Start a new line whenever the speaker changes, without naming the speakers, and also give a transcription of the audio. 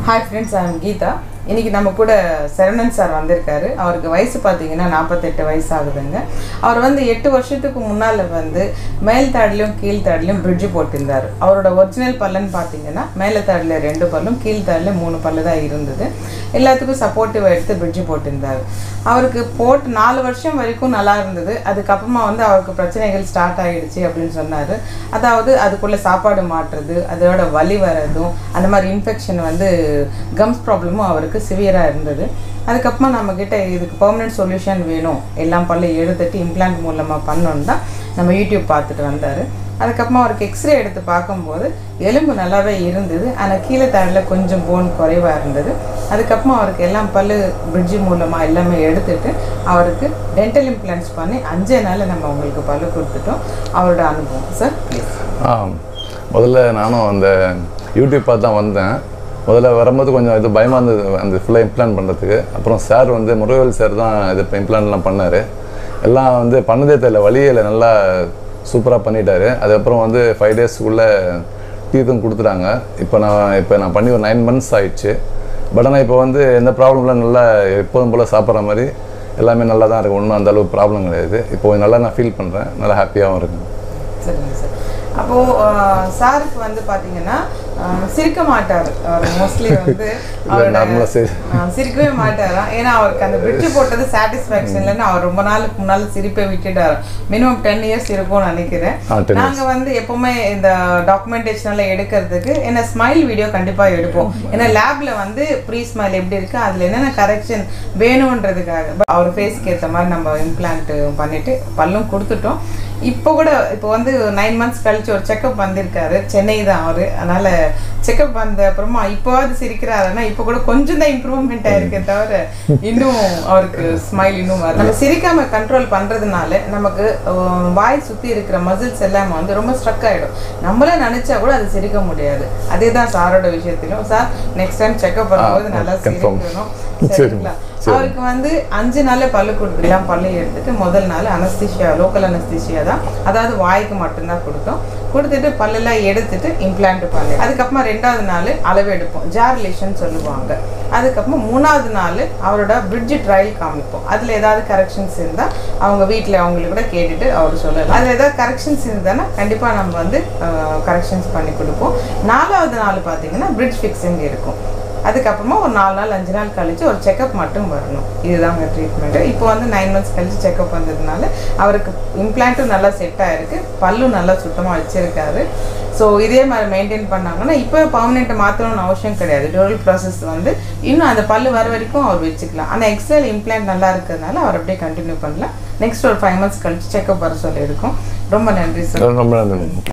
Hi friends I'm Geetha இன்னைக்கு நம்ம கூட சரவணன் சார் வந்திருக்காரு அவருக்கு வயசு பார்த்தீங்கன்னா நாற்பத்தெட்டு வயசு ஆகுதுங்க அவர் வந்து எட்டு வருஷத்துக்கு முன்னால் வந்து மேல் தாடிலையும் கீழ் தாடிலையும் பிரிட்ஜு போட்டிருந்தார் அவரோட ஒரிஜினல் பல்லுன்னு பார்த்தீங்கன்னா மேலே தாடில் ரெண்டு பல்லும் கீழ் தாடில் மூணு பல்லு தான் இருந்தது எல்லாத்துக்கும் சப்போர்ட்டிவாக எடுத்து பிரிட்ஜு போட்டிருந்தார் அவருக்கு போட்டு நாலு வருஷம் வரைக்கும் நல்லா இருந்தது அதுக்கப்புறமா வந்து அவருக்கு பிரச்சனைகள் ஸ்டார்ட் ஆகிடுச்சு அப்படின்னு சொன்னார் அதாவது அதுக்குள்ளே சாப்பாடு மாட்டுறது அதோட வலி வர்றதும் அந்த மாதிரி இன்ஃபெக்ஷன் வந்து கம்ஸ் ப்ராப்ளமும் அவருக்கு சிவியராக இருந்தது அதுக்கப்புறமா நம்மக்கிட்ட இதுக்கு பெர்மனெண்ட் சொல்யூஷன் வேணும் எல்லாம் பல்ல எடுத்துட்டு இம்ப்ளான்ட் மூலமாக பண்ணோன்னு தான் நம்ம யூடியூப் பார்த்துட்டு வந்தார் அதுக்கப்புறமா அவருக்கு எக்ஸ்ரே எடுத்து பார்க்கும்போது எலும்பு நல்லாவே இருந்தது ஆனால் கீழே தாடில் கொஞ்சம் போன் குறைவாக இருந்தது அதுக்கப்புறமா அவருக்கு எல்லாம் பல்லு பிரிட்ஜு மூலமாக எல்லாமே எடுத்துட்டு அவருக்கு டென்டல் இம்ப்ளான்ஸ் பண்ணி அஞ்சே நாளில் நம்ம உங்களுக்கு பல்லு கொடுத்துட்டோம் அவரோட அனுபவம் சார் ப்ளீஸ்
ஆ முதல்ல நானும் அந்த யூடியூப் பார்த்து தான் வந்தேன் முதல்ல வரும்போது கொஞ்சம் இது பயமாக இருந்தது அந்த ஃபுல்லாக இம்ப்ளான் பண்ணுறதுக்கு அப்புறம் சார் வந்து முருகவேல் சார் தான் இது இப்போ இம்ப்ளான்ட்லாம் பண்ணார் எல்லாம் வந்து பண்ணதே தெரியல வழியில் நல்லா சூப்பராக பண்ணிட்டாரு அதுக்கப்புறம் வந்து ஃபைவ் டேஸ்க்குள்ளே டீத்தும் கொடுத்துட்டாங்க இப்போ நான் இப்போ நான் பண்ணி ஒரு நைன் மந்த்ஸ் ஆயிடுச்சு பட் ஆனால் இப்போ வந்து எந்த ப்ராப்ளம்லாம் நல்லா எப்போதும் போல் சாப்பிட்ற மாதிரி எல்லாமே நல்லா தான் இருக்குது ஒன்றும் அந்த அளவுக்கு ப்ராப்ளம் கிடையாது இப்போ கொஞ்சம் நல்லா நான் ஃபீல் பண்ணுறேன் நல்லா ஹாப்பியாகவும் இருக்கேன்
சரிங்க சார் அப்போது சாருக்கு வந்து பார்த்தீங்கன்னா ஆஹ் சிரிக்க மாட்டார் அவர் மோஸ்ட்லி வந்து அவரோட
நார்மலாக சரி
ஆஹ் சிரிக்கவே மாட்டாராம் ஏன்னா அவருக்கு அந்த பிரிட்ஜு போட்டது சாட்டிஸ்ஃபேக்ஷன் இல்லைன்னு அவர் ரொம்ப நாளுக்கு முன்னால் சிரிப்பை விட்டுட்டார் மினிமம் டென் இயர்ஸ் இருக்கும்னு நினைக்கிறேன்
ஆ, 10 years.
நாங்கள் வந்து எப்பவுமே இந்த டாக்குமெண்டேஷன் எல்லாம் எடுக்கிறதுக்கு என்ன ஸ்மைல் வீடியோ கண்டிப்பாக எடுப்போம் ஏன்னா லேப்ல வந்து ப்ரீ ஸ்மைல் எப்படி இருக்கு அதில் என்னென்ன கரெக்ஷன் வேணுன்றதுக்காக But அவர் ஃபேஸ்க்கு ஏற்ற மாதிரி நம்ம இம்ப்ளான்ட் பண்ணிட்டு பல்லும் கொடுத்துட்டோம் இப்போ கூட இப்போ வந்து நைன் மந்த்ஸ் கழிச்சு ஒரு செக்கப் வந்திருக்காரு சென்னை தான் அவரு அதனால செக்கப் வந்த அப்புறமா இப்போவாது சிரிக்கிறாருன்னா இப்போ கூட கொஞ்சம் தான் இம்ப்ரூவ்மெண்ட் ஆயிருக்கே தவிர இன்னும் அவருக்கு ஸ்மைல் இன்னும் வரும் நம்ம சிரிக்காம கண்ட்ரோல் பண்றதுனால நமக்கு அஹ், வாய் சுத்தி இருக்கிற மசில்ஸ் எல்லாம் வந்து ரொம்ப ஸ்ட்ரக் ஆயிடும் நம்மளே நினைச்சா கூட அது சிரிக்க முடியாது அதே தான் சாரோட விஷயத்திலும் சார் நெக்ஸ்ட் டைம் செக்கப் பண்ணும்போது நல்லா
confirm.
சிரிக்கணும்
சரிங்க.
சரிங்களா அவருக்கு வந்து அஞ்சு நாள்ல பல்லு கொடுத்துக்கலாம் பல்லு எடுத்துட்டு முதல் நாள் அனஸ்தீஷியா லோக்கல் அனஸ்தீஷியா தான் அதாவது வாய்க்கு மட்டும்தான் கொடுத்தோம் கொடுத்துட்டு பல்லெல்லாம் எடுத்துட்டு இம்ப்ளான்ட் பண்ணி அதுக்கப்புறமா ரெண்டாவது நாள் அளவு எடுப்போம் ஜார்லேஷன் சொல்லுவாங்க அதுக்கப்புறம் மூணாவது நாள் அவரோட பிரிட்ஜ் ட்ரையல் காமிப்போம் அதில் ஏதாவது கரெக்ஷன்ஸ் இருந்தால் அவங்க வீட்டில் அவங்களுக்கு கூட கேட்டுட்டு அவர் சொல்லலாம் அதில் ஏதாவது கரெக்ஷன்ஸ் இருந்தானா கண்டிப்பாக நம்ம வந்து கரெக்ஷன்ஸ் பண்ணி கொடுப்போம் நாலாவது நாள் பார்த்தீங்கன்னா பிரிட்ஜ் ஃபிக்ஸிங் இருக்கும் அதுக்கப்புறமா ஒரு நாலு நாள் அஞ்சு நாள் கழிச்சு ஒரு செக்கப் மட்டும் வரணும் இதுதாங்க ட்ரீட்மெண்ட் இப்போ வந்து நைன் மந்த்ஸ் கழிச்சு செக்கப் வந்ததுனால அவருக்கு இம்ப்ளான்ட்டும் நல்லா செட் ஆயிருக்கு பல்லும் நல்லா சுத்தமாக வச்சிருக்காரு ஸோ இதே மாதிரி மெயின்டைன் பண்ணாங்கன்னா இப்போ பர்மனெண்ட்டை மாற்றணும்னு அவசியம் கிடையாது டோரல் ப்ராசஸ் வந்து இன்னும் அந்த பல்லு வர வரைக்கும் அவர் வச்சுக்கலாம் ஆனால் எக்ஸ்ட்ரல் இம்ப்ளான்ட் நல்லா இருக்கிறதுனால அவர் அப்படியே கண்டினியூ பண்ணலாம் நெக்ஸ்ட் ஒரு ஃபைவ் மந்த்ஸ் கழிச்சு செக்கப் வர சொல்லியிருக்கோம் ரொம்ப நன்றி சார்
ரொம்ப நன்றி